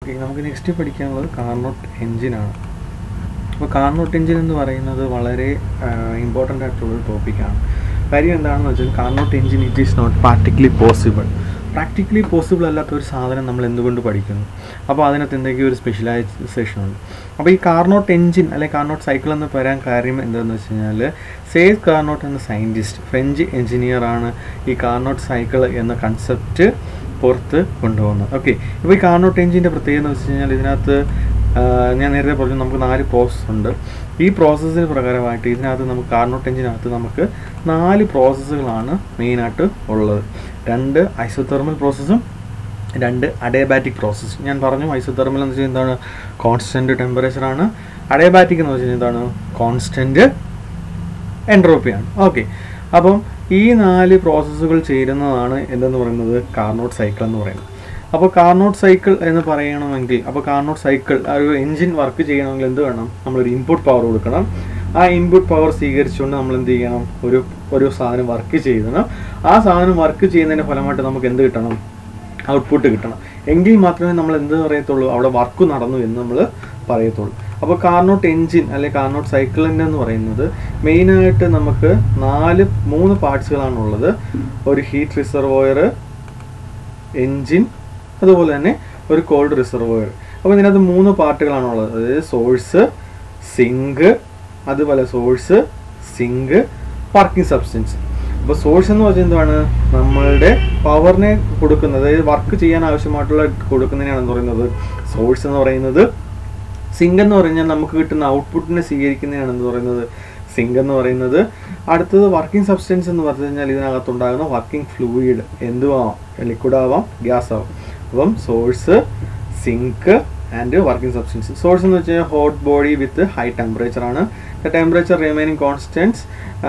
okay നമുക്ക് next പഠിക്കാനുള്ളത് Carnot എൻജിനാണ് അപ്പോൾ കാർനോട്ട് എൻജിൻ എന്ന് പറയുന്നത് വളരെ ഇമ്പോർട്ടൻ്റ് ആയിട്ടുള്ളൊരു ടോപ്പിക്കാണ് കാര്യം എന്താണെന്ന് വെച്ചാൽ Carnot engine it is not practically possible practically possible അല്ലാത്ത ഒരു സാധനം നമ്മൾ എന്തുകൊണ്ട് പഠിക്കുന്നു അപ്പോൾ അതിനകത്ത് എന്തെങ്കിലും ഒരു സ്പെഷ്യലൈസേഷൻ ഉണ്ട് അപ്പോൾ ഈ കാർനോട്ട് എൻജിൻ അല്ലെങ്കിൽ കാർനോട്ട് സൈക്കിൾ എന്ന് പറയാൻ കാര്യം എന്താണെന്ന് വെച്ച് കഴിഞ്ഞാൽ സേസ് കാർനോട്ട് എന്ന സയൻറ്റിസ്റ്റ് ഫ്രഞ്ച് എഞ്ചിനീയറാണ് ഈ കാർനോട്ട് സൈക്കിൾ എന്ന കൺസെപ്റ്റ് പുറത്ത് കൊണ്ടുപോകുന്നത് ഓക്കെ ഇപ്പോൾ ഈ കാർനോട്ട് എഞ്ചിൻ്റെ പ്രത്യേകത എന്ന് വെച്ച് കഴിഞ്ഞാൽ ഇതിനകത്ത് ആ, ഞാൻ നേരത്തെ പറഞ്ഞു നമുക്ക് നാല് പ്രോസസ്സ് ഉണ്ട് ഈ പ്രോസസ്സിന് പ്രകാരമായിട്ട് ഇതിനകത്ത് നമുക്ക് കാർനോട്ട് എഞ്ചിനകത്ത് നമുക്ക് നാല് പ്രോസസ്സുകളാണ് മെയിനായിട്ട് ഉള്ളത് രണ്ട് ഐസോതെർമൽ പ്രോസസ്സും രണ്ട് അഡേബാറ്റിക് പ്രോസസ്സ് ഞാൻ പറഞ്ഞു ഐസോതെർമൽ എന്ന് വെച്ചാൽ എന്താണ് കോൺസ്റ്റൻറ്റ് ടെമ്പറേച്ചറാണ് അഡേബാറ്റിക് എന്ന് വെച്ചാൽ എന്താണ് കോൺസ്റ്റൻറ്റ് എൻട്രോപ്പിയാണ് ഓക്കെ അപ്പം ഈ നാല് പ്രോസസ്സുകൾ ചേരുന്നതാണ് എന്തെന്ന് പറയുന്നത് കാർനോട്ട് സൈക്കിൾ എന്ന് പറയുന്നത് അപ്പോൾ കാർനോട്ട് സൈക്കിൾ എന്ന് പറയണമെങ്കിൽ അപ്പോൾ കാർനോട്ട് സൈക്കിൾ ആ ഒരു എഞ്ചിൻ വർക്ക് ചെയ്യണമെങ്കിൽ എന്ത് വേണം നമ്മളൊരു ഇൻപുട്ട് പവർ കൊടുക്കണം ആ ഇൻപുട്ട് പവർ സ്വീകരിച്ചുകൊണ്ട് നമ്മൾ എന്ത് ചെയ്യണം ഒരു ഒരു സാധനം വർക്ക് ചെയ്യണം ആ സാധനം വർക്ക് ചെയ്യുന്നതിൻ്റെ ഫലമായിട്ട് നമുക്ക് എന്ത് കിട്ടണം ഔട്ട്പുട്ട് കിട്ടണം എങ്കിൽ മാത്രമേ നമ്മൾ എന്ത് പറയത്തുള്ളൂ അവിടെ വർക്ക് നടന്നു എന്ന് നമ്മൾ പറയത്തുള്ളൂ അപ്പോൾ കാർനോട്ട് എൻജിൻ അല്ലെങ്കിൽ കാർനോട്ട് സൈക്കിളിൻ്റെ എന്ന് പറയുന്നത് മെയിനായിട്ട് നമുക്ക് നാല് മൂന്ന് പാർട്സുകളാണുള്ളത് ഒരു ഹീറ്റ് റിസർവോയർ എൻജിൻ അതുപോലെ തന്നെ ഒരു കോൾഡ് റിസർവോയർ അപ്പോൾ ഇതിനകത്ത് മൂന്ന് പാർട്ടുകളാണുള്ളത് അതായത് സോഴ്സ് സിങ്ക് അതുപോലെ സോഴ്സ് സിങ്ക് വർക്കിംഗ് സബ്സ്റ്റൻസ് അപ്പോൾ സോഴ്സ് എന്ന് പറഞ്ഞാൽ എന്താണ് നമ്മളുടെ പവറിനെ കൊടുക്കുന്നത് അതായത് വർക്ക് ചെയ്യാൻ ആവശ്യമായിട്ടുള്ള കൊടുക്കുന്നതിനാണ് എന്ന് പറയുന്നത് സോഴ്സ് എന്ന് പറയുന്നത് സിങ്ക് എന്ന് പറഞ്ഞാൽ നമുക്ക് കിട്ടുന്ന ഔട്ട്പുട്ടിനെ സ്വീകരിക്കുന്നതിനാണ് എന്ന് പറയുന്നത് സിങ്ക് എന്ന് പറയുന്നത് അടുത്തത് വർക്കിംഗ് സബ്സ്റ്റൻസ് എന്ന് പറഞ്ഞു കഴിഞ്ഞാൽ ഇതിനകത്തുണ്ടാകുന്ന വർക്കിംഗ് ഫ്ലൂയിഡ് എന്തും ആവാം ലിക്വിഡ് ആവാം ഗ്യാസ് ആവാം അപ്പം source sink and working substance source എന്ന് വെച്ച് കഴിഞ്ഞാൽ hot body with high temperature ആണ് the temperature remaining constants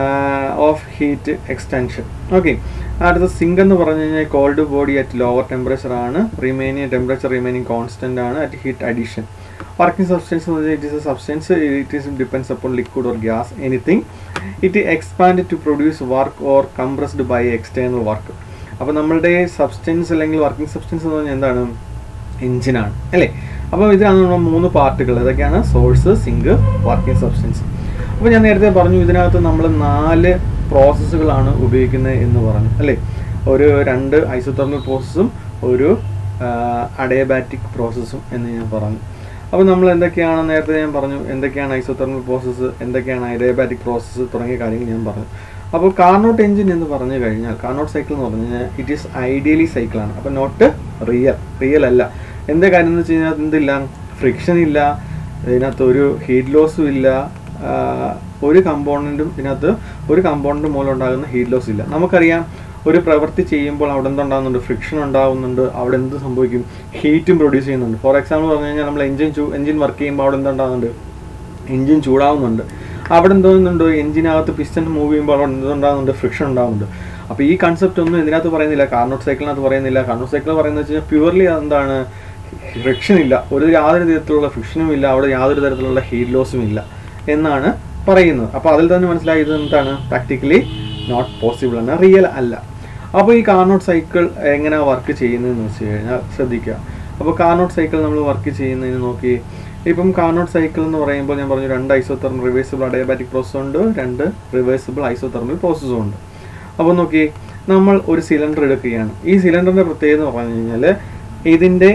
of heat extension okay അടുത്ത സിങ്ക് എന്ന് പറഞ്ഞു കഴിഞ്ഞാൽ cold body at lower temperature ആണ് റിമൈനിങ് ടെമ്പറേച്ചർ റിമൈനിങ് കോൺസ്റ്റന്റ് ആണ് at heat addition working substance എന്ന് വെച്ചാൽ it is a substance it is depends upon liquid or gas anything it expand to produce work or compressed by external work അപ്പോൾ നമ്മളുടെ substance അല്ലെങ്കിൽ working substance എന്ന് പറഞ്ഞാൽ എന്താണ് എഞ്ചിനാണ് അല്ലേ അപ്പോൾ ഇതിലാണ് നമ്മൾ മൂന്ന് പാർട്ടുകൾ ഇതൊക്കെയാണ് സോഴ്സ് സിങ്ക് വർക്കിംഗ് സബ്സ്റ്റൻസ് അപ്പോൾ ഞാൻ നേരത്തെ പറഞ്ഞു ഇതിനകത്ത് നമ്മൾ നാല് പ്രോസസ്സുകളാണ് ഉപയോഗിക്കുന്നത് എന്ന് പറഞ്ഞു അല്ലേ ഒരു രണ്ട് ഐസോതെർമൽ പ്രോസസ്സും ഒരു അഡയബാറ്റിക് പ്രോസസ്സും എന്ന് ഞാൻ പറഞ്ഞു അപ്പോൾ നമ്മൾ എന്തൊക്കെയാണ് നേരത്തെ ഞാൻ പറഞ്ഞു എന്തൊക്കെയാണ് ഐസോതെർമൽ പ്രോസസ്സ് എന്തൊക്കെയാണ് അഡയബാറ്റിക് പ്രോസസ്സ് തുടങ്ങിയ കാര്യങ്ങൾ ഞാൻ പറഞ്ഞു അപ്പോൾ കാർനോട്ട് എഞ്ചിൻ എന്ന് പറഞ്ഞു കഴിഞ്ഞാൽ കാർനോട്ട് സൈക്കിൾ എന്ന് പറഞ്ഞു കഴിഞ്ഞാൽ ഇറ്റ് ഈസ് ഐഡിയലി സൈക്കിളാണ് അപ്പോൾ നോട്ട് റിയൽ റിയൽ അല്ല എന്താ കാര്യം എന്ന് വെച്ച് കഴിഞ്ഞാൽ എന്തില്ല ഫ്രിക്ഷൻ ഇല്ല ഇതിനകത്ത് ഒരു ഹീറ്റ് ലോസും ഇല്ല ആ, ഒരു കമ്പോണൻറ്റും ഇതിനകത്ത് ഒരു കമ്പോണൻറ്റ് മൂലം ഉണ്ടാകുന്ന ഹീറ്റ് ലോസ് ഇല്ല നമുക്കറിയാം ഒരു പ്രവൃത്തി ചെയ്യുമ്പോൾ അവിടെ എന്തുണ്ടാകുന്നുണ്ട് ഫ്രിക്ഷൻ ഉണ്ടാകുന്നുണ്ട് അവിടെ എന്ത് സംഭവിക്കും ഹീറ്റും പ്രൊഡ്യൂസ് ചെയ്യുന്നുണ്ട് ഫോർ എക്സാമ്പിൾ പറഞ്ഞു കഴിഞ്ഞാൽ നമ്മൾ എഞ്ചിൻ ചൂ എഞ്ചിൻ വർക്ക് ചെയ്യുമ്പോൾ അവിടെ എന്തുണ്ടാകുന്നുണ്ട് എഞ്ചിൻ ചൂടാവുന്നുണ്ട് അവിടെ എന്തോന്നുണ്ട് എഞ്ചിനകത്ത് പിസ്റ്റൺ മൂവ് ചെയ്യുമ്പോൾ അവിടെ എന്തുണ്ടാകുന്നുണ്ട് ഫ്രിക്ഷൻ ഉണ്ടാകുന്നുണ്ട് അപ്പോൾ ഈ കൺസെപ്റ്റ് ഒന്നും ഇതിനകത്ത് പറയുന്നില്ല കാർണോട്ട് സൈക്കിളിനകത്ത് പറയുന്നില്ല കാർണോട്ട് സൈക്കിൾ പറയുന്നത് വെച്ച് കഴിഞ്ഞാൽ പ്യുവർലി എന്താണ് ഫ്രിക്ഷൻ ഇല്ല ഒരു യാതൊരു തരത്തിലുള്ള ഫ്രിക്ഷനും ഇല്ല അവിടെ യാതൊരു തരത്തിലുള്ള ഹീറ്റ് ലോസും ഇല്ല എന്നാണ് പറയുന്നത് അപ്പോൾ അതിൽ തന്നെ മനസ്സിലായി ഇത് എന്താണ് പ്രാക്ടിക്കലി നോട്ട് പോസിബിൾ ആണ് റിയൽ അല്ല അപ്പോൾ ഈ കാർനോട്ട് സൈക്കിൾ എങ്ങനെയാണ് വർക്ക് ചെയ്യുന്നതെന്ന് വെച്ച് കഴിഞ്ഞാൽ ശ്രദ്ധിക്കുക അപ്പോൾ കാർനോട്ട് സൈക്കിൾ നമ്മൾ വർക്ക് ചെയ്യുന്നതിന് നോക്കി ഇപ്പം കാർനോട്ട് സൈക്കിൾ എന്ന് പറയുമ്പോൾ ഞാൻ പറഞ്ഞു രണ്ട് ഐസോതെർമൽ റിവേഴ്സിബിൾ അഡയബാറ്റിക് പ്രോസസ്സും ഉണ്ട് രണ്ട് റിവേഴ്സിബിൾ ഐസോതെർമൽ പ്രോസസ്സും ഉണ്ട് അപ്പോൾ നോക്കി നമ്മൾ ഒരു സിലിണ്ടർ എടുക്കുകയാണ് ഈ സിലിണ്ടറിൻ്റെ പ്രത്യേകത എന്ന് പറഞ്ഞു കഴിഞ്ഞാൽ ഇതിൻ്റെ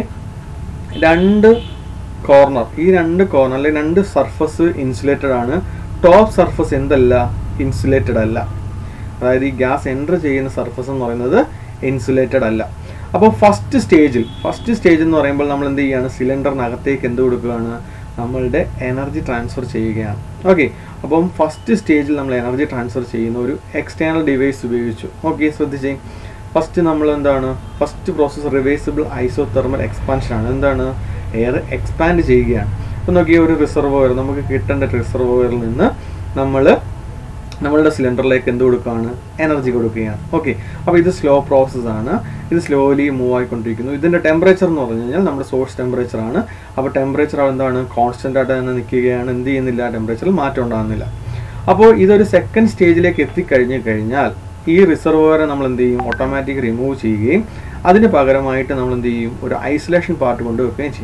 രണ്ട് കോർണർ ഈ രണ്ട് കോർണർ അല്ലെങ്കിൽ രണ്ട് സർഫസ് ഇൻസുലേറ്റഡ് ആണ് ടോപ്പ് സർഫസ് എന്തല്ല ഇൻസുലേറ്റഡ് അല്ല അതായത് ഈ ഗ്യാസ് എൻ്റർ ചെയ്യുന്ന സർഫസ് എന്ന് പറയുന്നത് ഇൻസുലേറ്റഡ് അല്ല അപ്പോൾ ഫസ്റ്റ് സ്റ്റേജിൽ ഫസ്റ്റ് സ്റ്റേജ് എന്ന് പറയുമ്പോൾ നമ്മൾ എന്ത് ചെയ്യുകയാണ് സിലിണ്ടറിനകത്തേക്ക് എന്ത് കൊടുക്കുകയാണ് നമ്മളുടെ എനർജി ട്രാൻസ്ഫർ ചെയ്യുകയാണ് ഓക്കെ അപ്പം ഫസ്റ്റ് സ്റ്റേജിൽ നമ്മൾ എനർജി ട്രാൻസ്ഫർ ചെയ്യുന്ന ഒരു എക്സ്റ്റേണൽ ഡിവൈസ് ഉപയോഗിച്ചു ഓക്കെ ശ്രദ്ധിച്ചേ ഫസ്റ്റ് നമ്മൾ എന്താണ് first process reversible isothermal expansion ആണ് എന്താണ് എയർ എക്സ്പാൻഡ് ചെയ്യുകയാണ് ഇപ്പം നോക്കിയ ഒരു റിസർവോയർ നമുക്ക് കിട്ടേണ്ട റിസർവോയറിൽ നിന്ന് നമ്മൾ നമ്മളുടെ സിലിണ്ടറിലേക്ക് എന്ത് കൊടുക്കുകയാണ് എനർജി കൊടുക്കുകയാണ് ഓക്കെ അപ്പോൾ ഇത് സ്ലോ പ്രോസസ് ആണ് ഇത് സ്ലോലി മൂവ് ആയിക്കൊണ്ടിരിക്കുന്നു ഇതിൻ്റെ ടെമ്പറേച്ചർ എന്ന് പറഞ്ഞു കഴിഞ്ഞാൽ നമ്മുടെ സോഴ്സ് ടെമ്പറേച്ചർ ആണ് അപ്പോൾ ടെമ്പറേച്ചർ എന്താണ് കോൺസ്റ്റൻ്റ് ആയിട്ട് തന്നെ നിൽക്കുകയാണ് എന്ത് ചെയ്യുന്നില്ല ടെമ്പറേച്ചറിൽ മാറ്റം ഉണ്ടാകുന്നില്ല അപ്പോൾ ഇതൊരു സെക്കൻഡ് സ്റ്റേജിലേക്ക് എത്തിക്കഴിഞ്ഞ് കഴിഞ്ഞാൽ ഈ റിസർവോയറെ നമ്മൾ എന്ത് ചെയ്യും ഓട്ടോമാറ്റിക് റിമൂവ് ചെയ്യുകയും അതിന് പകരമായിട്ട് നമ്മൾ എന്ത് ചെയ്യും ഒരു ഐസൊലേഷൻ പാർട്ട് കൊണ്ട് വെക്കുകയും ചെയ്യും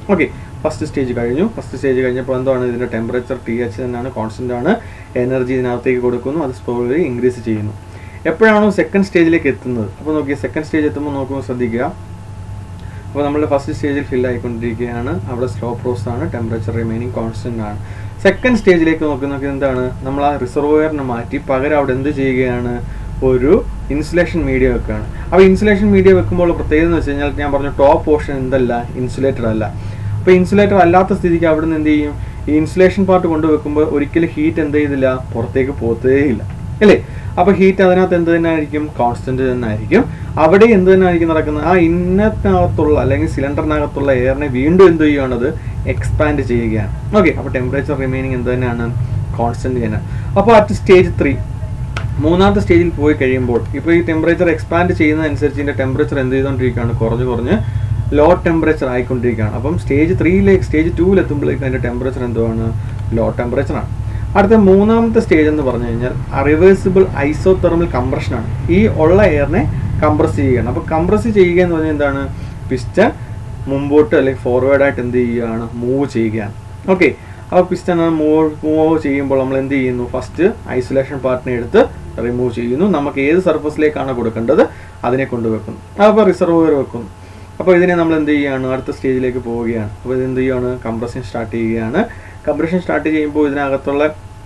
ഓക്കെ ഫസ്റ്റ് സ്റ്റേജ് കഴിഞ്ഞു ഫസ്റ്റ് സ്റ്റേജ് കഴിഞ്ഞപ്പോൾ എന്താണ് ഇതിൻ്റെ ടെമ്പറേച്ചർ ടി എച്ച് തന്നെയാണ് കോൺസ്റ്റൻ്റ് ആണ് എനർജി ഇതിനകത്തേക്ക് കൊടുക്കുന്നു അത് സ്ലോലി ഇൻക്രീസ് ചെയ്യുന്നു എപ്പോഴാണോ സെക്കൻഡ് സ്റ്റേജിലേക്ക് എത്തുന്നത് അപ്പോൾ നോക്കി സെക്കൻഡ് സ്റ്റേജ് എത്തുമ്പോൾ നോക്കുമ്പോൾ ശ്രദ്ധിക്കുക അപ്പോൾ നമ്മൾ ഫസ്റ്റ് സ്റ്റേജിൽ ഫിൽ ആയിക്കൊണ്ടിരിക്കുകയാണ് അവിടെ സ്ലോ പ്രോസസ് ആണ് ടെമ്പറേച്ചർ റിമൈനിങ് കോൺസ്റ്റൻ്റ് ആണ് സെക്കൻഡ് സ്റ്റേജിലേക്ക് നോക്കുന്നത് എന്താണ് നമ്മൾ ആ റിസർവോയറിനെ മാറ്റി പകരം അവിടെ എന്ത് ചെയ്യുകയാണ് ഒരു ഇൻസുലേഷൻ മീഡിയ വെക്കുകയാണ് അപ്പോൾ ഇൻസുലേഷൻ മീഡിയ വെക്കുമ്പോൾ പ്രത്യേകത എന്ന് വെച്ച് കഴിഞ്ഞാൽ ഞാൻ പറഞ്ഞു ടോപ്പ് പോർഷൻ എന്തല്ല ഇൻസുലേറ്റഡ് അല്ല അപ്പോൾ ഇൻസുലേറ്റർ അല്ലാത്ത സ്ഥിതിക്ക് അവിടെ നിന്ന് എന്ത് ചെയ്യും ഈ ഇൻസുലേഷൻ പാർട്ട് കൊണ്ടുവെക്കുമ്പോൾ ഒരിക്കലും ഹീറ്റ് എന്ത് ചെയ്തില്ല പുറത്തേക്ക് പോത്തേ ഇല്ല അല്ലേ അപ്പോൾ ഹീറ്റ് അതിനകത്ത് എന്ത് തന്നെ ആയിരിക്കും കോൺസ്റ്റന്റ് തന്നെ ആയിരിക്കും അവിടെ എന്ത് തന്നെ ആയിരിക്കും നടക്കുന്നത് ആ ഇന്നത്തിനകത്തുള്ള അല്ലെങ്കിൽ സിലിണ്ടറിനകത്തുള്ള എയറിനെ വീണ്ടും എന്ത് ചെയ്യുകയാണത് എക്സ്പാൻഡ് ചെയ്യുകയാണ് ഓക്കെ അപ്പോൾ ടെമ്പറേച്ചർ റിമൈനിങ് എന്ത് തന്നെയാണ് കോൺസ്റ്റന്റ് തന്നെ അപ്പോൾ അറ്റ് സ്റ്റേജ് ത്രീ മൂന്നാമത്തെ സ്റ്റേജിൽ പോയി കഴിയുമ്പോൾ ഇപ്പോൾ ഈ ടെമ്പറേച്ചർ എക്സ്പാൻഡ് ചെയ്യുന്നതനുസരിച്ച് ഇതിൻ്റെ ടെമ്പറേച്ചർ എന്ത് ചെയ്തുകൊണ്ടിരിക്കുകയാണ് കുറഞ്ഞ് കുറഞ്ഞ് ലോ ടെമ്പറേച്ചർ ആയിക്കൊണ്ടിരിക്കുകയാണ് അപ്പം സ്റ്റേജ് ത്രീയിലേക്ക് സ്റ്റേജ് ടൂവിൽ എത്തുമ്പോഴേക്കും അതിൻ്റെ ടെമ്പറേച്ചർ എന്തുവാണ് ലോ ടെമ്പറേച്ചറാണ് അടുത്ത മൂന്നാമത്തെ സ്റ്റേജ് എന്ന് പറഞ്ഞു കഴിഞ്ഞാൽ റിവേഴ്സിബിൾ ഐസോതെർമൽ കംപ്രഷനാണ് ഈ ഉള്ള എയറിനെ കംപ്രസ് ചെയ്യുകയാണ് അപ്പോൾ കംപ്രസ് ചെയ്യുക എന്ന് പറഞ്ഞാൽ എന്താണ് പിസ്റ്റൺ മുമ്പോട്ട് അല്ലെങ്കിൽ ഫോർവേഡായിട്ട് എന്ത് ചെയ്യുകയാണ് മൂവ് ചെയ്യുകയാണ് ഓക്കെ അപ്പോൾ പിസ്റ്റൺ മൂവ് മൂവ് ചെയ്യുമ്പോൾ നമ്മൾ എന്ത് ചെയ്യുന്നു ഫസ്റ്റ് ഐസൊലേഷൻ പാർട്ടിനെ എടുത്ത് റിമൂവ് ചെയ്യുന്നു നമുക്ക് ഏത് സർഫസിലേക്കാണ് കൊടുക്കേണ്ടത് അതിനെ കൊണ്ടുവെക്കുന്നു അപ്പോൾ റിസർവോയർ വെക്കുന്നു അപ്പോൾ ഇതിനെ നമ്മൾ എന്ത് ചെയ്യുകയാണ് അടുത്ത സ്റ്റേജിലേക്ക് പോവുകയാണ് അപ്പോൾ ഇത് എന്ത് ചെയ്യുകയാണ് കംപ്രഷൻ സ്റ്റാർട്ട് ചെയ്യുകയാണ് കംപ്രഷൻ സ്റ്റാർട്ട് ചെയ്യുമ്പോൾ ഇതിനകത്തുള്ള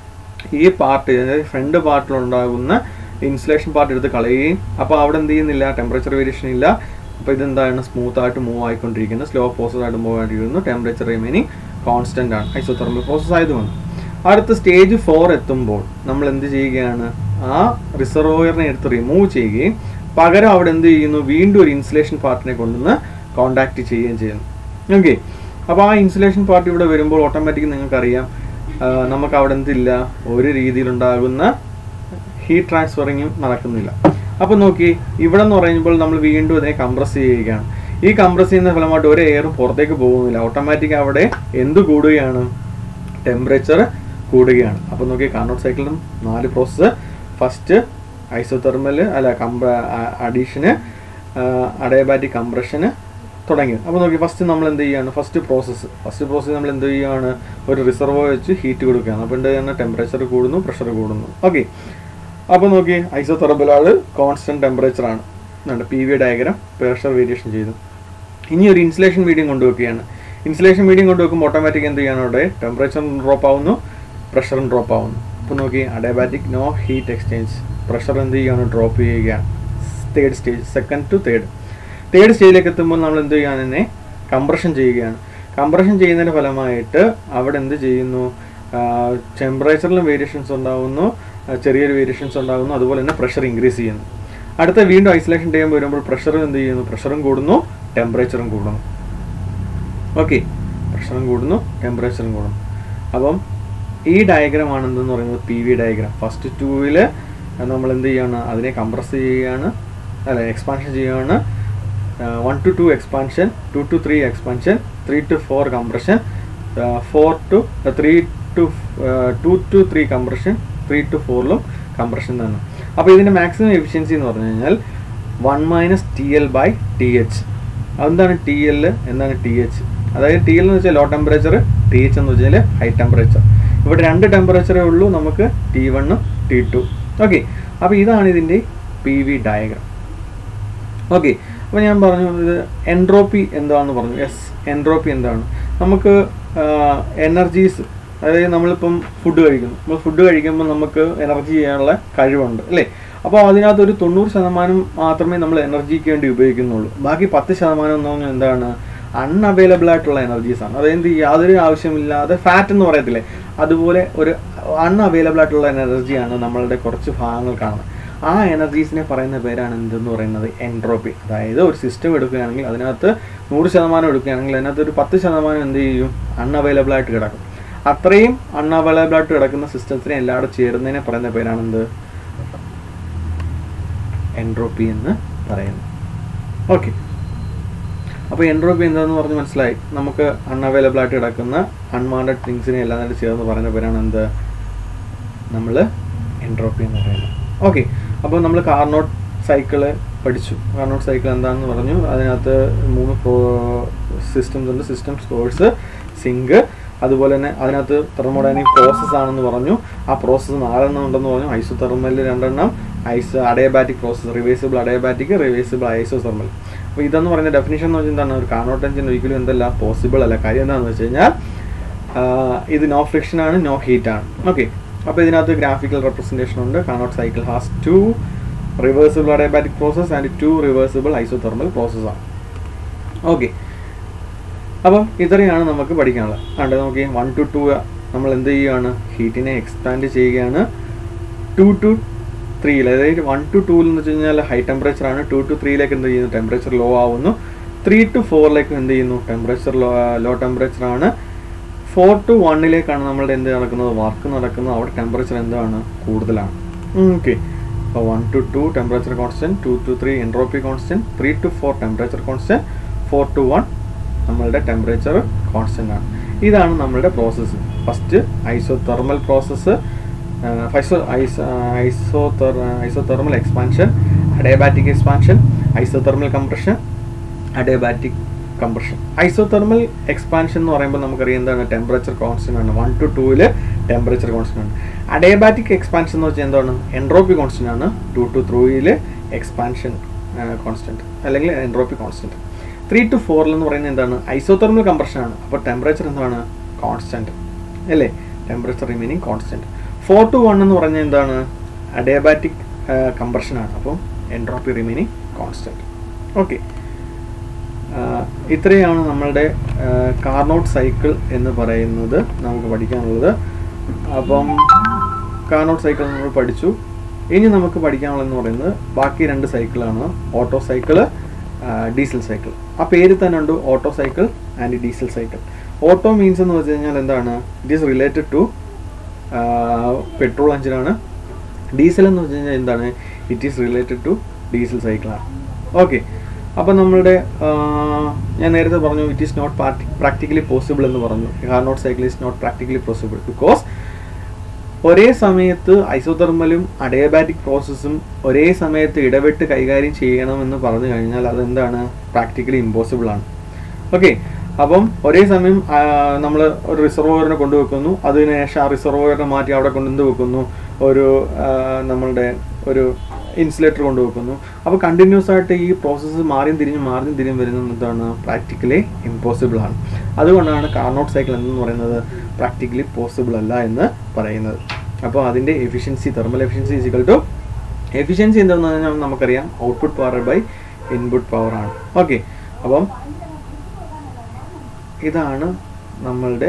ഈ പാർട്ട് അതായത് ഫ്രണ്ട് പാർട്ടിലുണ്ടാകുന്ന ഇൻസുലേഷൻ പാർട്ട് എടുത്ത് കളയുകയും അപ്പോൾ അവിടെ എന്ത് ചെയ്യുന്നില്ല ടെമ്പറേച്ചർ വേരിയേഷൻ ഇല്ല അപ്പോൾ ഇതെന്താണ് സ്മൂത്ത് ആയിട്ട് മൂവ് ആയിക്കൊണ്ടിരിക്കുന്നത് സ്ലോ പ്രോസസ് ആയിട്ട് മൂവ് ആയിട്ടിരിക്കുന്നു ടെമ്പറേച്ചർ റിമൈനിങ് കോൺസ്റ്റന്റ് ആണ് ഐസോതെർമൽ പ്രോസസ് ആയതുകൊണ്ട് അടുത്ത സ്റ്റേജ് ഫോർ എത്തുമ്പോൾ നമ്മൾ എന്ത് ചെയ്യുകയാണ് ആ റിസർവോയറിനെ എടുത്ത് റിമൂവ് ചെയ്യുകയും പകരം അവിടെ എന്ത് ചെയ്യുന്നു വീണ്ടും ഒരു ഇൻസുലേഷൻ പാർട്ടിനെ കൊണ്ടുവന്ന് കോണ്ടാക്ട് ചെയ്യുകയും ചെയ്യുന്നു ഓക്കെ അപ്പോൾ ആ ഇൻസുലേഷൻ പാർട്ട് ഇവിടെ വരുമ്പോൾ ഓട്ടോമാറ്റിക് നിങ്ങൾക്കറിയാം ആ, നമുക്ക് അവിടെ എന്തില്ല ഒരു രീതിയിലുണ്ടാകുന്ന ഹീറ്റ് ട്രാൻസ്ഫറിങ്ങും നടക്കുന്നില്ല അപ്പോൾ നോക്കി ഇവിടെ എന്ന് പറയുമ്പോൾ നമ്മൾ വീണ്ടും ഇതിനെ കംപ്രസ് ചെയ്യുകയാണ് ഈ കംപ്രസ് ചെയ്യുന്ന ഫലമായിട്ട് ഒരു എയറും പുറത്തേക്ക് പോകുന്നില്ല ഓട്ടോമാറ്റിക് അവിടെ എന്ത് കൂടുകയാണ് ടെമ്പറേച്ചർ കൂടുകയാണ് അപ്പോൾ നോക്കി കാർണോട്ട് സൈക്കിളിലും നാല് പ്രോസസ്സ് ഫസ്റ്റ് ഐസോതെർമൽ അല്ല കംപ്ര അഡീഷന് അഡയബാറ്റിക് കംപ്രഷന് തുടങ്ങി അപ്പോൾ നോക്കി ഫസ്റ്റ് നമ്മൾ എന്ത് ചെയ്യാണ് ഫസ്റ്റ് പ്രോസസ്സ് ഫസ്റ്റ് പ്രോസസ്സ് നമ്മൾ എന്ത് ചെയ്യുകയാണ് ഒരു റിസർവോ വെച്ച് ഹീറ്റ് കൊടുക്കുകയാണ് അപ്പോൾ എന്ത് ചെയ്യുന്ന ടെമ്പറേച്ചർ കൂടുന്നു പ്രഷർ കൂടുന്നു ഓക്കെ അപ്പോൾ നോക്കി ഐസോതെർമലാണ് കോൺസ്റ്റന്റ് ടെമ്പറേച്ചർ ആണ് ഉണ്ട് P V diagram pressure variation ചെയ്തു ഇനി ഒരു ഇൻസുലേഷൻ മീഡിയം കൊണ്ടുവെക്കുകയാണ് ഇൻസുലേഷൻ മീഡിയം കൊണ്ടുവെക്കുമ്പോൾ ഓട്ടോമാറ്റിക് എന്ത് ചെയ്യണം അവിടെ ടെമ്പറേച്ചർ ഡ്രോപ്പ് ആവുന്നു പ്രഷറും ഡ്രോപ്പ് ആവുന്നു അപ്പോൾ നോക്കി adiabatic no heat exchange pressure എന്ത് ചെയ്യുകയാണ് ഡ്രോപ്പ് ചെയ്യുകയാണ് third stage second to third third സ്റ്റേജിലേക്ക് എത്തുമ്പോൾ നമ്മൾ എന്ത് ചെയ്യാൻ തന്നെ കംപ്രഷൻ ചെയ്യുകയാണ് കംപ്രഷൻ ചെയ്യുന്നതിൻ്റെ ഫലമായിട്ട് അവിടെ എന്ത് ചെയ്യുന്നു ടെമ്പറേച്ചറിലും വേരിയേഷൻസ് ഉണ്ടാകുന്നു ആ, ചെറിയൊരു വേരിയേഷൻസ് ഉണ്ടാകുന്നു അതുപോലെ തന്നെ പ്രഷർ ഇൻക്രീസ് ചെയ്യുന്നു അടുത്ത വീണ്ടും ഐസൊലേഷൻ ടൈം വരുമ്പോൾ പ്രഷറും എന്ത് ചെയ്യുന്നു പ്രഷറും കൂടുന്നു ടെമ്പറേച്ചറും കൂടുന്നു ഓക്കെ പ്രഷറും കൂടുന്നു ടെമ്പറേച്ചറും കൂടുന്നു അപ്പം ഈ ഡയഗ്രാം ആണ് എന്തെന്ന് പറയുന്നത് പി വി ഡയഗ്രാം ഫസ്റ്റ് ടൂവിൽ നമ്മൾ എന്ത് ചെയ്യാണ് അതിനെ കംപ്രസ് ചെയ്യുകയാണ് അല്ല എക്സ്പാൻഷൻ ചെയ്യുകയാണ് one to two expansion two to three expansion three to four compression four to three to two to three compression three to ഫോറിലും കംപ്രഷൻ തന്നെ അപ്പോൾ ഇതിൻ്റെ മാക്സിമം എഫിഷ്യൻസി എന്ന് പറഞ്ഞു കഴിഞ്ഞാൽ one minus T L by T H അതെന്താണ് T L എന്താണ് T H അതായത് ടി എൽ എന്ന് വെച്ചാൽ ലോ ടെമ്പറേച്ചർ ടി എച്ച് എന്ന് വെച്ചാൽ ഹൈ ടെമ്പറേച്ചർ ഇവിടെ രണ്ട് ടെമ്പറേച്ചറേ ഉള്ളൂ നമുക്ക് ടി വണ്ണും ടി ടു ഓക്കെ അപ്പോൾ ഇതാണ് ഇതിൻ്റെ പി വി ഡയഗ്രാം ഓക്കെ അപ്പോൾ ഞാൻ പറഞ്ഞു ഇത് എൻട്രോപ്പി എന്താണെന്ന് പറഞ്ഞു യെസ് എൻട്രോപ്പി എന്താണ് നമുക്ക് എനർജീസ് അതായത് നമ്മളിപ്പം ഫുഡ് കഴിക്കുന്നു നമ്മൾ ഫുഡ് കഴിക്കുമ്പോൾ നമുക്ക് എനർജി ചെയ്യാനുള്ള കഴിവുണ്ട് അല്ലേ അപ്പോൾ അതിനകത്ത് ഒരു തൊണ്ണൂറ് ശതമാനം മാത്രമേ നമ്മൾ എനർജിക്ക് വേണ്ടി ഉപയോഗിക്കുന്നുള്ളൂ ബാക്കി പത്ത് ശതമാനം എന്ന് പറഞ്ഞാൽ എന്താണ് അൺഅവൈലബിൾ ആയിട്ടുള്ള എനർജീസ് ആണ് അതായത് യാതൊരു ആവശ്യമില്ലാതെ ഫാറ്റ് എന്ന് പറയത്തില്ലേ അതുപോലെ ഒരു അൺഅവൈലബിൾ ആയിട്ടുള്ള എനർജിയാണ് നമ്മളുടെ കുറച്ച് ഭാഗങ്ങൾ കാണുന്നത് ആ എനർജീസിനെ പറയുന്ന പേരാണ് എന്തെന്ന് പറയുന്നത് എൻട്രോപ്പി അതായത് ഒരു സിസ്റ്റം എടുക്കുകയാണെങ്കിൽ അതിനകത്ത് നൂറ് ശതമാനം എടുക്കുകയാണെങ്കിൽ അതിനകത്ത് ഒരു പത്ത് ശതമാനം എന്ത് ചെയ്യും അൺഅവൈലബിൾ ആയിട്ട് കിടക്കും അത്രയും അൺഅവൈലബിൾ ആയിട്ട് കിടക്കുന്ന സിസ്റ്റത്തിനെ എല്ലാവരും ചേരുന്നതിനെ പറയുന്ന പേരാണ് എന്ത് എൻട്രോപ്പി എന്ന് പറയുന്നത് ഓക്കെ അപ്പോൾ എൻട്രോപ്പി എന്താണെന്ന് പറഞ്ഞ് മനസ്സിലായി നമുക്ക് അൺഅവൈലബിൾ ആയിട്ട് കിടക്കുന്ന അൺവാണ്ടഡ് തിങ്സിനെ എല്ലാം തന്നെ ചേർന്ന് പറയുന്ന പേരാണ് എന്ത് നമ്മൾ എൻട്രോപ്പി എന്ന് പറയുന്നത് ഓക്കെ അപ്പോൾ നമ്മൾ കാർനോട്ട് സൈക്കിള് പഠിച്ചു കാർണോട്ട് സൈക്കിൾ എന്താണെന്ന് പറഞ്ഞു അതിനകത്ത് മൂന്ന് സിസ്റ്റംസ് ഉണ്ട് സിസ്റ്റംസ് കോഴ്സ് സിങ്ക് അതുപോലെ തന്നെ അതിനകത്ത് തെർമോഡൈനിക് പ്രോസസ്സ് ആണെന്ന് പറഞ്ഞു ആ പ്രോസസ്സ് നാലെണ്ണം ഉണ്ടെന്ന് പറഞ്ഞു ഐസോ തെർമലിൽ രണ്ടെണ്ണം ice adiabatic process reversible adiabatic reversible isothermal അപ്പോൾ ഇതെന്ന് പറയുന്ന ഡെഫിനേഷൻ എന്ന് വെച്ചാൽ എന്താണ് ഒരു കാർണോട്ട് എഞ്ചിൻ ഒരിക്കലും എന്തല്ല പോസിബിൾ അല്ല കാര്യം എന്താണെന്ന് വെച്ച് കഴിഞ്ഞാൽ ഇത് നോ ഫ്രിക്ഷൻ ആണ് നോ ഹീറ്റ് ആണ് ഓക്കെ അപ്പോൾ ഇതിനകത്ത് ഗ്രാഫിക്കൽ റെപ്രസെൻറ്റേഷൻ ഉണ്ട് Carnot cycle has two reversible adiabatic process and two reversible isothermal പ്രോസസ്സാണ് ഓക്കെ അപ്പം ഇത്രയാണ് നമുക്ക് പഠിക്കാനുള്ളത് കണ്ടത് നോക്കി വൺ ടു ടു നമ്മൾ എന്ത് ചെയ്യുകയാണ് ഹീറ്റിനെ എക്സ്പാൻഡ് ചെയ്യുകയാണ് ടു ടു ത്രീയിൽ അതായത് വൺ ടു ടൂയിൽ എന്ന് വെച്ച് കഴിഞ്ഞാൽ ഹൈ ടെമ്പറേച്ചർ ആണ് ടു ടു ത്രീയിലേക്ക് എന്ത് ചെയ്യുന്നു ടെമ്പറേച്ചർ ലോ ആവുന്നു ത്രീ ടു ഫോറിലേക്ക് എന്ത് ചെയ്യുന്നു ടെമ്പറേച്ചർ ലോ ലോ ടെമ്പറേച്ചർ ആണ് ഫോർ ടു വണ്ണിലേക്കാണ് നമ്മളുടെ എന്ത് നടക്കുന്നത് വർക്ക് നടക്കുന്നത് അവിടെ ടെമ്പറേച്ചർ എന്താണ് കൂടുതലാണ് ഓക്കെ അപ്പോൾ one to two temperature constant two to three entropy constant three to four temperature constant four to one നമ്മളുടെ ടെമ്പറേച്ചർ കോൺസ്റ്റൻ്റ് ആണ് ഇതാണ് നമ്മളുടെ process first isothermal process ഫൈസോ ice iso isothermal expansion adiabatic expansion isothermal compression adiabatic compression isothermal expansion എന്ന് പറയുമ്പോൾ നമുക്കറിയാം എന്താണ് temperature constant ആണ് വൺ ടു ടൂവിൽ ടെമ്പറേച്ചർ കോൺസ്റ്റന്റ് ആണ് അഡയബാറ്റിക് എക്സ്പാൻഷൻ എന്ന് വെച്ചാൽ എന്താണ് എൻട്രോപ്പി കോൺസ്റ്റന്റ് ആണ് ടു ടു ത്രീയിൽ എക്സ്പാൻഷൻ കോൺസ്റ്റന്റ് അല്ലെങ്കിൽ എൻട്രോപ്പി കോൺസ്റ്റന്റ് ത്രീ ടു ഫോറിൽ എന്ന് പറയുന്നത് എന്താണ് ഐസോതെർമൽ കംപ്രഷൻ ആണ് അപ്പോൾ ടെമ്പറേച്ചർ എന്താണ് കോൺസ്റ്റന്റ് അല്ലേ temperature remaining constant four to one എന്ന് പറഞ്ഞാൽ എന്താണ് അഡയബാറ്റിക് കംപ്രഷൻ ആണ് അപ്പം എൻട്രോപ്പി റിമൈനിങ് കോൺസ്റ്റന്റ് ഓക്കെ ഇത്രയാണ് നമ്മളുടെ കാർനോട്ട് സൈക്കിൾ എന്ന് പറയുന്നത് നമുക്ക് പഠിക്കാനുള്ളത് അപ്പം കാർനോട്ട് സൈക്കിൾ നമ്മൾ പഠിച്ചു ഇനി നമുക്ക് പഠിക്കാനുള്ളതെന്ന് പറയുന്നത് ബാക്കി രണ്ട് സൈക്കിളാണ് ഓട്ടോ സൈക്കിള് ഡീസൽ സൈക്കിൾ ആ പേര് തന്നെ ഉണ്ട് Otto cycle and diesel cycle Otto means എന്ന് വെച്ച് കഴിഞ്ഞാൽ എന്താണ് it is related to petrol എഞ്ചിനാണ് ഡീസൽ എന്ന് വെച്ച് കഴിഞ്ഞാൽ എന്താണ് it is related to diesel സൈക്കിളാണ് ഓക്കെ അപ്പോൾ നമ്മളുടെ ഞാൻ നേരത്തെ പറഞ്ഞു it is not practically possible എന്ന് പറഞ്ഞു Carnot cycle is not practically possible because ഒരേ സമയത്ത് ഐസോതെർമലും അഡയബാറ്റിക് പ്രോസസ്സും ഒരേ സമയത്ത് ഇടപെട്ട് കൈകാര്യം ചെയ്യണമെന്ന് പറഞ്ഞു കഴിഞ്ഞാൽ അതെന്താണ് പ്രാക്ടിക്കലി ഇമ്പോസിബിൾ ആണ് ഓക്കെ അപ്പം ഒരേ സമയം നമ്മൾ ഒരു റിസർവോയറിനെ കൊണ്ടുവെക്കുന്നു അതിനുശേഷം ആ റിസർവോയറിനെ മാറ്റി അവിടെ കൊണ്ടുവന്ന് വെക്കുന്നു ഒരു നമ്മളുടെ ഒരു ഇൻസുലേറ്റർ കൊണ്ടുവെക്കുന്നു അപ്പോൾ കണ്ടിന്യൂസ് ആയിട്ട് ഈ പ്രോസസ്സ് മാറിയും തിരിഞ്ഞും മാറിയും തിരിഞ്ഞും വരുന്നത് എന്താണ് പ്രാക്ടിക്കലി ഇമ്പോസിബിൾ ആണ് അതുകൊണ്ടാണ് കാർനോട്ട് സൈക്കിൾ എന്ന് പറയുന്നത് പ്രാക്ടിക്കലി പോസിബിൾ അല്ല എന്ന് പറയുന്നത് അപ്പോൾ അതിൻ്റെ efficiency thermal efficiency is equal to efficiency എന്താണെന്ന് പറഞ്ഞാൽ നമുക്കറിയാം output power by input power ആണ് ഓക്കെ അപ്പം ഇതാണ് നമ്മളുടെ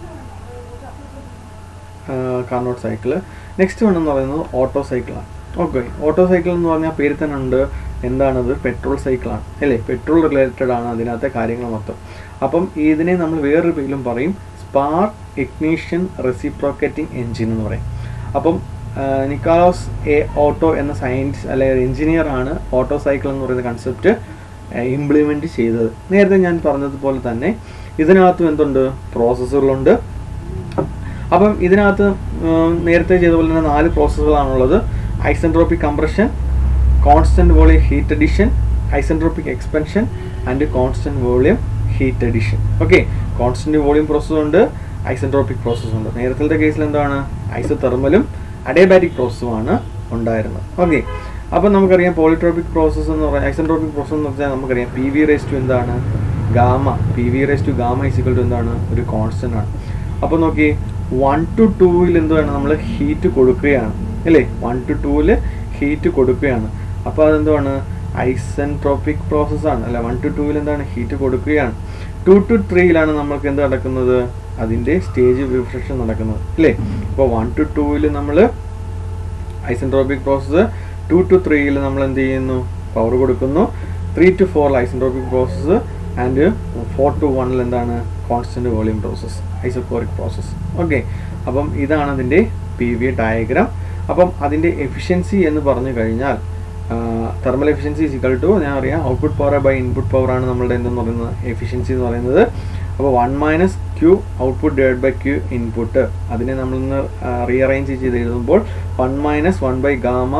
കാർനോട്ട് സൈക്കിൾ നെക്സ്റ്റ് വൺ എന്ന് പറയുന്നത് ഓട്ടോ സൈക്കിളാണ് ഓക്കെ ഓട്ടോ സൈക്കിൾ എന്ന് പറഞ്ഞാൽ പേര് തന്നെ ഉണ്ട് എന്താണത് പെട്രോൾ സൈക്കിളാണ് അല്ലേ പെട്രോൾ റിലേറ്റഡ് ആണ് അതിനകത്തെ കാര്യങ്ങൾ മൊത്തം അപ്പം ഇതിനെ നമ്മൾ വേറൊരു പേരിലും പറയും സ്പാർക്ക് ഇഗ്നീഷ്യൻ റെസിപ്രോക്കറ്റിംഗ് എൻജിൻ എന്ന് പറയും അപ്പം നിക്കാലോസ് എ ഓട്ടോ എന്ന സയൻസ് അല്ലെങ്കിൽ എഞ്ചിനീയർ ആണ് ഓട്ടോ സൈക്കിൾ എന്ന് പറയുന്ന കൺസെപ്റ്റ് ഇംപ്ലിമെൻറ്റ് ചെയ്തത് നേരത്തെ ഞാൻ പറഞ്ഞതുപോലെ തന്നെ ഇതിനകത്തും എന്തുണ്ട് പ്രോസസ്സുകളുണ്ട് അപ്പം ഇതിനകത്ത് നേരത്തെ ചെയ്ത പോലെ തന്നെ നാല് പ്രോസസ്സുകളാണുള്ളത് isentropic compression constant volume heat addition isentropic expansion and constant volume heat addition okay constant volume process ഉണ്ട് ഐസെൻട്രോപ്പിക് പ്രോസസ്സ് ഉണ്ട് നേരത്തെ കേസിൽ എന്താണ് ഐസോതെർമലും അഡയബാറ്റിക് പ്രോസസ്സുമാണ് ഉണ്ടായിരുന്നത് ഓക്കെ അപ്പം നമുക്കറിയാം പോളിട്രോപ്പിക് പ്രോസസ്സ് എന്ന് പറഞ്ഞാൽ ഐസെൻട്രോപ്പിക് പ്രോസസ്സ് എന്ന് പറഞ്ഞാൽ നമുക്കറിയാം പി വി റേസ് ടു എന്താണ് gamma P V raise to gamma is equal to എന്താണ് ഒരു കോൺസ്റ്റന്റ് ആണ് അപ്പോൾ നോക്കി വൺ ടു ടൂവിൽ എന്താണ് നമ്മൾ ഹീറ്റ് കൊടുക്കുകയാണ് അല്ലേ വൺ ടു ടൂവിൽ ഹീറ്റ് കൊടുക്കുകയാണ് അപ്പോൾ അതെന്താണ് ഐസെൻട്രോപ്പിക് പ്രോസസ്സാണ് അല്ല വൺ ടു ടൂവിൽ എന്താണ് ഹീറ്റ് കൊടുക്കുകയാണ് ടു ടു ത്രീയിലാണ് നമ്മൾക്ക് എന്ത് നടക്കുന്നത് അതിൻ്റെ സ്റ്റേജ് റിഫ്രഷൻ നടക്കുന്നത് അല്ലേ അപ്പോൾ വൺ ടു ടൂവിൽ നമ്മൾ ഐസെൻട്രോപ്പിക് പ്രോസസ്സ് ടു ടു ത്രീയിൽ നമ്മൾ എന്ത് ചെയ്യുന്നു പവർ കൊടുക്കുന്നു ത്രീ ടു ഫോറിൽ isentropic process and four to വണ്ണിൽ എന്താണ് constant volume process isochoric process okay അപ്പം ഇതാണ് അതിൻ്റെ പി വി ഡയഗ്രാം അപ്പം അതിൻ്റെ എഫിഷ്യൻസി എന്ന് പറഞ്ഞു കഴിഞ്ഞാൽ തെർമൽ എഫിഷ്യൻസി ഇസിക്കൽ ടു ഞാൻ അറിയാം output power by input power ആണ് നമ്മളുടെ എന്തെന്ന് പറയുന്നത് എഫിഷ്യൻസി എന്ന് പറയുന്നത് അപ്പോൾ one minus Q output divide by Q input അതിനെ നമ്മളൊന്ന് റീഅറേഞ്ച് ചെയ്ത് എഴുതുമ്പോൾ one minus one by gamma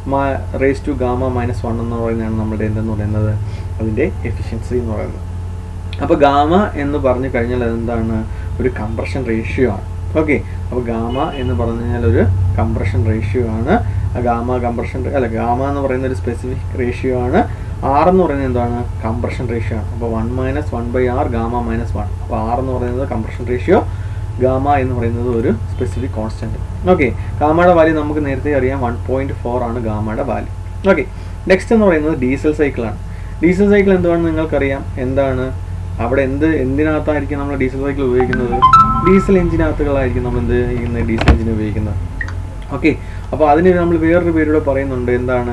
raise to gamma minus one എന്ന് പറയുന്നതാണ് നമ്മുടെ എന്തെന്ന് പറയുന്നത് അതിൻ്റെ എഫിഷ്യൻസി എന്ന് പറയുന്നത് അപ്പോൾ ഗാമ എന്ന് പറഞ്ഞു കഴിഞ്ഞാൽ അതെന്താണ് ഒരു കംപ്രഷൻ റേഷ്യോ ആണ് ഓക്കെ അപ്പോൾ ഗാമ എന്ന് പറഞ്ഞു കഴിഞ്ഞാൽ ഒരു കംപ്രഷൻ റേഷ്യോ ആണ് ഗാമ കംപ്രഷൻ അല്ല ഗാമ എന്ന് പറയുന്ന ഒരു സ്പെസിഫിക് റേഷ്യോ ആണ് ആർ എന്ന് പറയുന്നത് എന്താണ് കംപ്രഷൻ റേഷ്യോ ആണ് അപ്പോൾ one minus one by R gamma minus one അപ്പോൾ ആർ എന്ന് പറയുന്നത് കംപ്രഷൻ റേഷ്യോ ഗാമ എന്ന് പറയുന്നത് ഒരു സ്പെസിഫിക് കോൺസ്റ്റൻറ്റ് ഓക്കെ ഗാമയുടെ വാല്യൂ നമുക്ക് നേരത്തെ അറിയാം വൺ പോയിൻറ്റ് ഫോർ ആണ് ഗാമയുടെ വാല്യൂ ഓക്കെ നെക്സ്റ്റ് എന്ന് പറയുന്നത് ഡീസൽ സൈക്കിളാണ് ഡീസൽ സൈക്കിൾ എന്തുവാണെന്ന് നിങ്ങൾക്കറിയാം എന്താണ് അവിടെ എന്ത് എന്തിനകത്തായിരിക്കും നമ്മൾ ഡീസൽ സൈക്കിൾ ഉപയോഗിക്കുന്നത് ഡീസൽ എഞ്ചിനകത്തുകളായിരിക്കും നമ്മൾ എന്ത് ചെയ്യുന്നത് ഡീസൽ എഞ്ചിൻ ഉപയോഗിക്കുന്നത് ഓക്കെ അപ്പോൾ അതിന് നമ്മൾ വേറൊരു പേരൂടെ പറയുന്നുണ്ട് എന്താണ്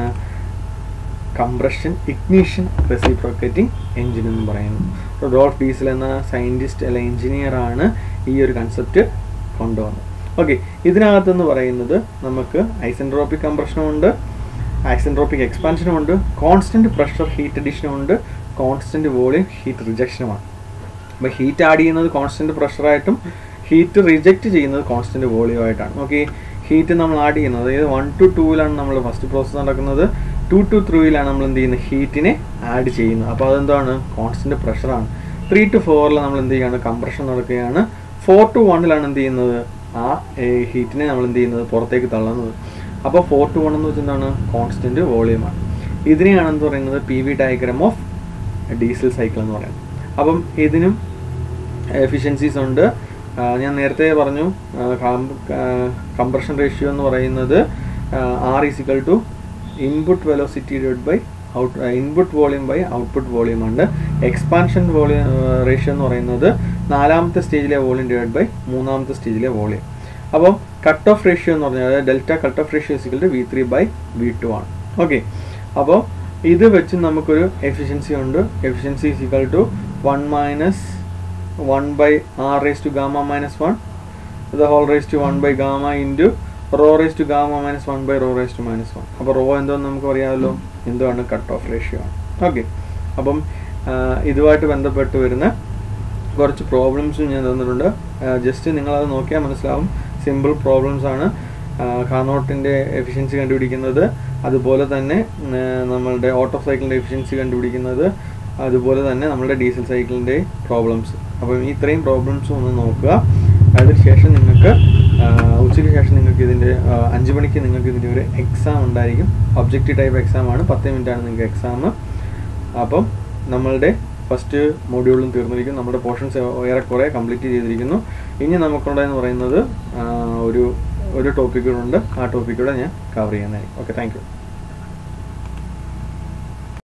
കംപ്രഷൻ ഇഗ്നീഷൻ റെസിപ്രോക്കേറ്റിംഗ് എഞ്ചിൻ എന്ന് പറയുന്നു റോൾഫ് ഡീസൽ എന്ന സയൻറ്റിസ്റ്റ് അല്ല എഞ്ചിനീയർ ആണ് ഈ ഒരു കൺസെപ്റ്റ് കൊണ്ടുവന്നത് ഓക്കെ ഇതിനകത്തെന്ന് പറയുന്നത് നമുക്ക് ഐസെൻട്രോപ്പിക് കംപ്രഷനും ഉണ്ട് ഐസെൻട്രോപ്പിക് എക്സ്പാൻഷനും ഉണ്ട് കോൺസ്റ്റൻറ്റ് പ്രഷർ ഹീറ്റ് അഡീഷനും ഉണ്ട് കോൺസ്റ്റൻറ്റ് വോളിയം ഹീറ്റ് റിജക്ഷനുമാണ് അപ്പോൾ ഹീറ്റ് ആഡ് ചെയ്യുന്നത് കോൺസ്റ്റൻറ്റ് പ്രഷറായിട്ടും ഹീറ്റ് റിജക്റ്റ് ചെയ്യുന്നത് കോൺസ്റ്റൻറ്റ് വോളിയം ആയിട്ടാണ് ഓക്കെ ഹീറ്റ് നമ്മൾ ആഡ് ചെയ്യുന്നത് അതായത് വൺ ടു ടൂവിലാണ് നമ്മൾ ഫസ്റ്റ് പ്രോസസ്സ് നടക്കുന്നത് ടു ടു ത്രീയിലാണ് നമ്മൾ എന്ത് ചെയ്യുന്നത് ഹീറ്റിനെ ആഡ് ചെയ്യുന്നത് അപ്പോൾ അതെന്താണ് കോൺസ്റ്റൻറ്റ് പ്രഷറാണ് ത്രീ ടു ഫോറിൽ നമ്മൾ എന്ത് ചെയ്യുകയാണ് കംപ്രഷൻ നടക്കുകയാണ് ഫോർ ടു വണ്ണിലാണ് എന്ത് ചെയ്യുന്നത് ആ ഹീറ്റിനെ നമ്മൾ എന്ത് ചെയ്യുന്നത് പുറത്തേക്ക് തള്ളുന്നത് അപ്പോൾ ഫോർ ടു വൺ എന്ന് വെച്ചാൽ എന്താണ് കോൺസ്റ്റൻറ്റ് വോളിയമാണ് ഇതിനെയാണ് എന്ന് പറയുന്നത് P V diagram of diesel cycle എന്ന് പറയുന്നത് അപ്പം ഇതിനും എഫിഷ്യൻസീസ് ഉണ്ട് ആ, ഞാൻ നേരത്തെ പറഞ്ഞു കംപ്രഷൻ റേഷ്യോ എന്ന് പറയുന്നത് R is equal to input velocity divide by out input volume by output volume ഉണ്ട് എക്സ്പാൻഷൻ വോളിയം റേഷ്യോ എന്ന് പറയുന്നത് നാലാമത്തെ സ്റ്റേജിലെ വോളിയം ഡിവൈഡ് ബൈ മൂന്നാമത്തെ സ്റ്റേജിലെ വോളിയം അപ്പം കട്ട് ഓഫ് റേഷ്യോ എന്ന് പറഞ്ഞാൽ അതായത് delta cut off ratio is equal to V three by V two ആണ് ഓക്കെ അപ്പോൾ ഇത് വെച്ച് നമുക്കൊരു എഫിഷ്യൻസി ഉണ്ട് efficiency is equal to one minus one by R raise to gamma minus one the whole raise to one by gamma into rho raise to gamma minus one by rho raise to minus one അപ്പോൾ rho എന്തോന്ന് നമുക്ക് പറയാമല്ലോ എന്തുവാണ് cut off ratio ആണ് okay അപ്പം ആ, ഇതുമായിട്ട് ബന്ധപ്പെട്ട് വരുന്ന കുറച്ച് പ്രോബ്ലംസും ഞാൻ തന്നിട്ടുണ്ട് ജസ്റ്റ് നിങ്ങളത് നോക്കിയാൽ മനസ്സിലാവും സിമ്പിൾ പ്രോബ്ലംസ് ആണ് കാർനോട്ടിൻ്റെ എഫിഷ്യൻസി കണ്ടുപിടിക്കുന്നത് അതുപോലെ തന്നെ ഉം, നമ്മളുടെ ഓട്ടോ സൈക്കിളിൻ്റെ എഫിഷ്യൻസി കണ്ടുപിടിക്കുന്നത് അതുപോലെ തന്നെ നമ്മുടെ ഡീസൽ സൈക്കിളിൻ്റെ പ്രോബ്ലംസ് അപ്പം ഈ ഇത്രയും പ്രോബ്ലംസും ഒന്ന് നോക്കുക അതിനുശേഷം നിങ്ങൾക്ക് ആ, ഉച്ചയ്ക്ക് ശേഷം നിങ്ങൾക്ക് ഇതിൻ്റെ ആ, അഞ്ച് മണിക്ക് നിങ്ങൾക്ക് ഇതിൻ്റെ ഒരു എക്സാം ഉണ്ടായിരിക്കും ഒബ്ജക്റ്റീവ് ടൈപ്പ് എക്സാം ആണ് പത്ത് മിനിറ്റ് ആണ് നിങ്ങൾക്ക് എക്സാം അപ്പം നമ്മളുടെ ഫസ്റ്റ് മൊഡ്യൂളും തീർന്നിരിക്കും നമ്മുടെ പോർഷൻസ് ഏറെക്കുറെ കംപ്ലീറ്റ് ചെയ്തിരിക്കുന്നു ഇനി നമുക്കുള്ളതെന്ന് പറയുന്നത് ആ, ഒരു ഒരു ടോപ്പിക്കുകളുണ്ട് ആ ടോപ്പിക്കൂടെ ഞാൻ കവർ ചെയ്യുന്നതായിരിക്കും ഓക്കെ താങ്ക് യു